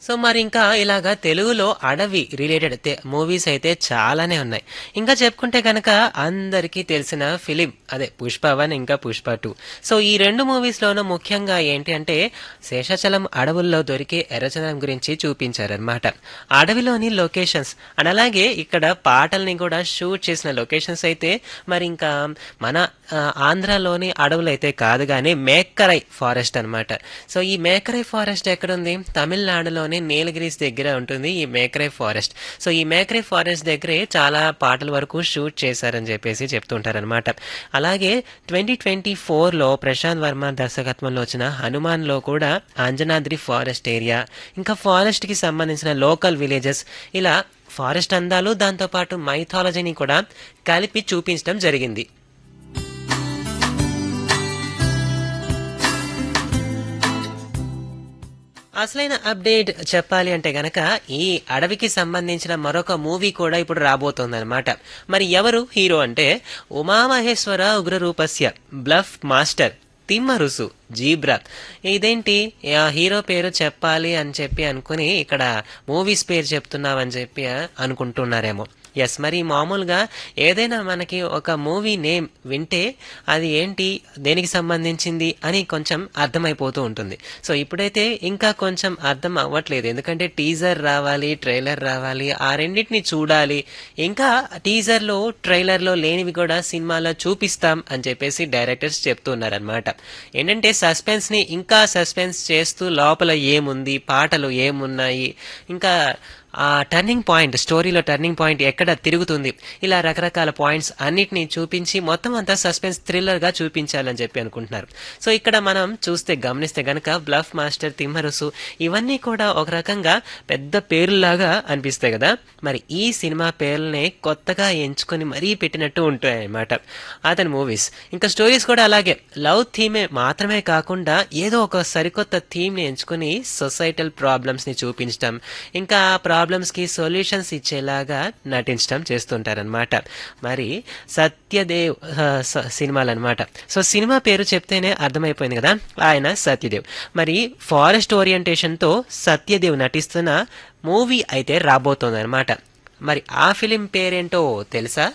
so మరి ఇంకా ఇలాగా తెలుగులో అడవి రిలేటెడ్ మూవీస్ అయితే చాలానే ఉన్నాయి ఇంకా చెప్పుకుంటే కనుక అందరికీ తెలిసిన ఫిలిం అదే పుష్ప వన్ ఇంకా పుష్ప టూ సో ఈ రెండు మూవీస్లోనూ ముఖ్యంగా ఏంటి అంటే శేషాచలం అడవుల్లో దొరికే ఎర్రచందనం గురించి చూపించారనమాట అడవిలోని లొకేషన్స్ అండ్ అలాగే ఇక్కడ పాటల్ని కూడా షూట్ చేసిన లొకేషన్స్ అయితే మరి ఇంకా మన ఆ, ఆంధ్రాలోని అడవులు అయితే కాదు కానీ మేక్కరై ఫారెస్ట్ అన్నమాట సో ఈ మేకరై ఫారెస్ట్ ఎక్కడుంది తమిళనాడులోని నీలగిరీస్ దగ్గర ఉంటుంది ఈ మేకరై ఫారెస్ట్ సో ఈ మేకరై ఫారెస్ట్ దగ్గరే చాలా పాటల వరకు షూట్ చేశారని చెప్పేసి చెప్తుంటారనమాట అలాగే ట్వంటీ ట్వంటీ ఫోర్లో ప్రశాంత్ వర్మ దర్శకత్వంలో వచ్చిన హనుమాన్లో కూడా అంజనాద్రి ఫారెస్ట్ ఏరియా ఇంకా ఫారెస్ట్కి సంబంధించిన లోకల్ విలేజెస్ ఇలా ఫారెస్ట్ అందాలు దాంతోపాటు మైథాలజీని కూడా కలిపి చూపించడం జరిగింది అసలైన అప్డేట్ చెప్పాలి అంటే గనక ఈ అడవికి సంబంధించిన మరొక మూవీ కూడా ఇప్పుడు రాబోతోందన్నమాట మరి ఎవరు హీరో అంటే Umamaheswara Ugraroopasya bluff master Thimmarusu zebra ఇదేంటి ఆ హీరో పేరు చెప్పాలి అని చెప్పి అనుకుని ఇక్కడ మూవీస్ పేరు చెప్తున్నామని చెప్పి అనుకుంటున్నారేమో ఎస్ మరి మామూలుగా ఏదైనా మనకి ఒక మూవీ నేమ్ వింటే అది ఏంటి దేనికి సంబంధించింది అని కొంచెం అర్థమైపోతూ ఉంటుంది సో ఇప్పుడైతే ఇంకా కొంచెం అర్థం అవ్వట్లేదు ఎందుకంటే టీజర్ రావాలి ట్రైలర్ రావాలి ఆ రెండింటిని చూడాలి ఇంకా టీజర్లో ట్రైలర్లో లేనివి కూడా సినిమాలో చూపిస్తాం అని చెప్పేసి డైరెక్టర్స్ చెప్తున్నారనమాట ఏంటంటే సస్పెన్స్ని ఇంకా సస్పెన్స్ చేస్తూ లోపల ఏముంది పాటలు ఏమున్నాయి ఇంకా ఆ టర్నింగ్ పాయింట్ స్టోరీలో టర్నింగ్ పాయింట్ ఎక్కడ తిరుగుతుంది ఇలా రకరకాల పాయింట్స్ అన్నిటినీ చూపించి మొత్తం అంతా సస్పెన్స్ థ్రిల్లర్ గా చూపించాలని చెప్పి అనుకుంటున్నారు సో ఇక్కడ మనం చూస్తే గమనిస్తే గనక బ్లఫ్ మాస్టర్ తిమ్మరుసు ఇవన్నీ కూడా ఒక రకంగా పెద్ద పేర్లులాగా అనిపిస్తాయి కదా మరి ఈ సినిమా పేర్లనే కొత్తగా ఎంచుకొని మరీ పెట్టినట్టు ఉంటాయి అన్నమాట అతని మూవీస్ ఇంకా స్టోరీస్ కూడా అలాగే లవ్ థీమే మాత్రమే కాకుండా ఏదో ఒక సరికొత్త థీమ్ని ఎంచుకొని సొసైటల్ ప్రాబ్లమ్స్ని చూపించడం ఇంకా ఆ ప్రాబ్లమ్స్కి సొల్యూషన్స్ ఇచ్చేలాగా నటించడం చేస్తుంటారనమాట మరి సత్యదేవ్ సినిమాలు అనమాట సో సినిమా పేరు చెప్తేనే అర్థమైపోయింది కదా ఆయన సత్యదేవ్ మరి ఫారెస్ట్ ఓరియంటేషన్తో సత్యదేవ్ నటిస్తున్న మూవీ అయితే రాబోతోంది అనమాట మరి ఆ ఫిలిం పేరేంటో తెలుసా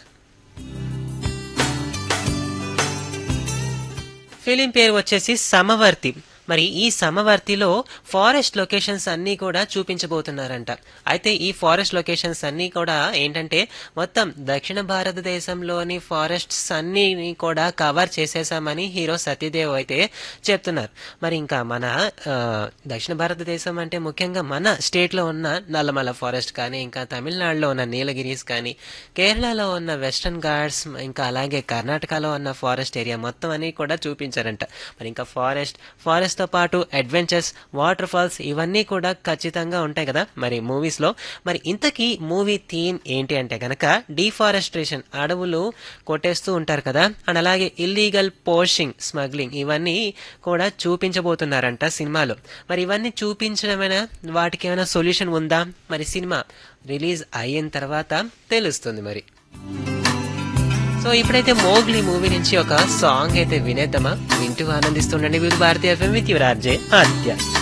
ఫిలిం పేరు వచ్చేసి సమవర్తి మరి ఈ సమవర్తిలో ఫారెస్ట్ లొకేషన్స్ అన్నీ కూడా చూపించబోతున్నారంట అయితే ఈ ఫారెస్ట్ లొకేషన్స్ అన్నీ కూడా ఏంటంటే మొత్తం దక్షిణ భారతదేశంలోని ఫారెస్ట్స్ అన్నీ కూడా కవర్ చేసేసామని హీరో సత్యదేవ్ అయితే చెప్తున్నారు మరి ఇంకా మన ఆ, దక్షిణ భారతదేశం అంటే ముఖ్యంగా మన స్టేట్లో ఉన్న నల్లమల ఫారెస్ట్ కానీ ఇంకా తమిళనాడులో ఉన్న నీలగిరీస్ కానీ కేరళలో ఉన్న వెస్టర్న్ ఘాట్స్ ఇంకా అలాగే కర్ణాటకలో ఉన్న ఫారెస్ట్ ఏరియా మొత్తం అని కూడా చూపించారంట మరి ఇంకా ఫారెస్ట్ ఫారెస్ట్ తో పాటు అడ్వెంచర్స్ వాటర్ ఫాల్స్ ఇవన్నీ కూడా ఖచ్చితంగా ఉంటాయి కదా మరి మూవీస్ లో మరి ఇంతకీ మూవీ థీమ్ ఏంటి అంటే గనక డిఫారెస్ట్రేషన్ అడవులు కొట్టేస్తూ ఉంటారు కదా అండ్ అలాగే ఇల్లీగల్ పోషింగ్ స్మగ్లింగ్ ఇవన్నీ కూడా చూపించబోతున్నారంట సినిమాలో మరి ఇవన్నీ చూపించడమైనా వాటికి ఏమైనా సొల్యూషన్ ఉందా మరి సినిమా రిలీజ్ అయిన తర్వాత తెలుస్తుంది మరి సో ఇప్పుడైతే మోగ్లీ మూవీ నుంచి ఒక సాంగ్ అయితే వినేద్దామా వింటూ ఆనందిస్తుండండి Vividha Bharatiya FM with your RJ Aadya